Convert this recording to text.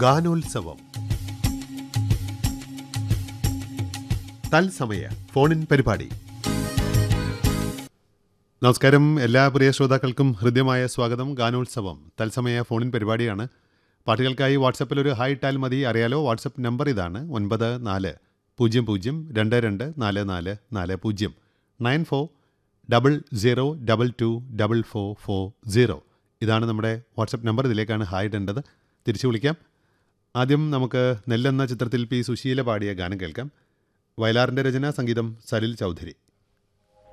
ഗാനോത്സവം തത്സമയ ഫോണിൻ പരിപാടി നമസ്കാരം എല്ലാ പ്രിയ ശ്രോതാക്കൾക്കും ഹൃദ്യമായ സ്വാഗതം ഗാനോത്സവം തത്സമയ ഫോണിൻ പരിപാടിയാണ് പാട്ടുകൾക്കായി വാട്സപ്പിൽ ഒരു ഹായ് ഇട്ടാൽ മതി അറിയാലോ വാട്സപ്പ് നമ്പർ ഇതാണ് ഒൻപത് നാല് പൂജ്യം പൂജ്യം രണ്ട് രണ്ട് നാല് നാല് നാല് പൂജ്യം nine four double zero double two double four four zero ഇതാണ് നമ്മുടെ വാട്സപ്പ് നമ്പർ ഇതിലേക്കാണ് ഹായ് ഇടേണ്ടത് തിരിച്ചു വിളിക്കാം ആദ്യം നമുക്ക് നെല്ലെന്ന ചിത്രത്തിൽ പി സുശീല പാടിയ ഗാനം കേൾക്കാം വയലാറിൻ്റെ രചന സംഗീതം സലിൽ ചൗധരി